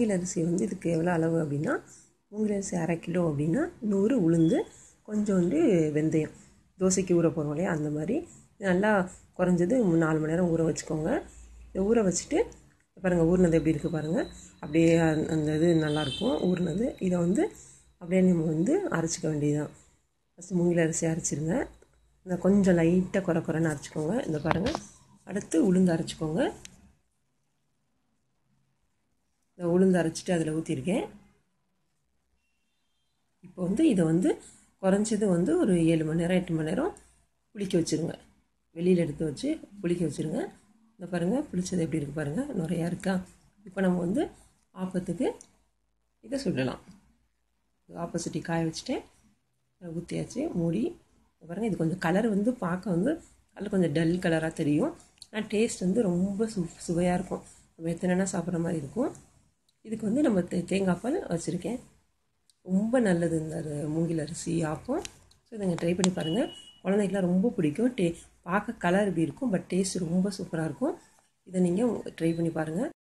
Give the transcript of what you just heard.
மூங்கில் அரிசி வந்து இதுக்கு எவ்வளோ அளவு அப்படின்னா மூங்கில் அரிசி அரை கிலோ அப்படின்னா நூறு உளுந்து கொஞ்சோண்டு வெந்தயம் தோசைக்கு ஊற போகிறோம் இல்லையா அந்த மாதிரி நல்லா குறைஞ்சது நாலு மணி நேரம் ஊற வச்சுக்கோங்க இதை ஊற வச்சுட்டு பாருங்கள் ஊறினது எப்படி இருக்குது பாருங்கள் அப்படியே அந்த- அந்த இது நல்லாயிருக்கும் ஊறினது இதை வந்து அப்படியே நம்ம வந்து அரைச்சிக்க வேண்டியதுதான் ஃபஸ்ட்டு மூங்கில் அரிசி அரைச்சிருங்க இந்த கொஞ்சம் லைட்டாக குறை குறைன்னு அரைச்சிக்கோங்க இந்த பாருங்கள் அடுத்து உளுந்து அரைச்சிக்கோங்க இந்த உளுந்து அரைச்சிட்டு அதில் ஊற்றிருக்கேன் இப்போ வந்து இதை வந்து குறைஞ்சது வந்து ஒரு ஏழு மணி நேரம் எட்டு மணி நேரம் புளிக்க வச்சுருங்க வெளியில் எடுத்து வச்சு புளிக்க வச்சுருங்க இந்த பாருங்கள் புளிச்சது எப்படி இருக்குது பாருங்கள் நிறையா இருக்கா இப்போ நம்ம வந்து ஆப்பத்துக்கு இதை சுடலாம் ஆப்போசிட்டி காய வச்சுட்டு ஊற்றியாச்சு மூடி இந்த பாருங்கள் இது கொஞ்சம் கலர் வந்து பார்க்க வந்து அதில் கொஞ்சம் டல் கலராக தெரியும் ஆனால் டேஸ்ட் வந்து ரொம்ப சு சுவையாக இருக்கும் நம்ம எத்தனைனா சாப்பிட்ற மாதிரி இருக்கும் இதுக்கு வந்து நம்ம தே தேங்காய் பால் வச்சுருக்கேன் ரொம்ப நல்லது இந்த அரு- மூங்கில் அரிசி ஆப்பம் ஸோ இதை நீங்கள் ட்ரை பண்ணி பாருங்கள் குழந்தைக்கெலாம் ரொம்ப பிடிக்கும் டே பார்க்க கலர் இப்படி இருக்கும் பட் டேஸ்ட் ரொம்ப சூப்பராக இருக்கும் இதை நீங்கள் ட்ரை பண்ணி பாருங்கள்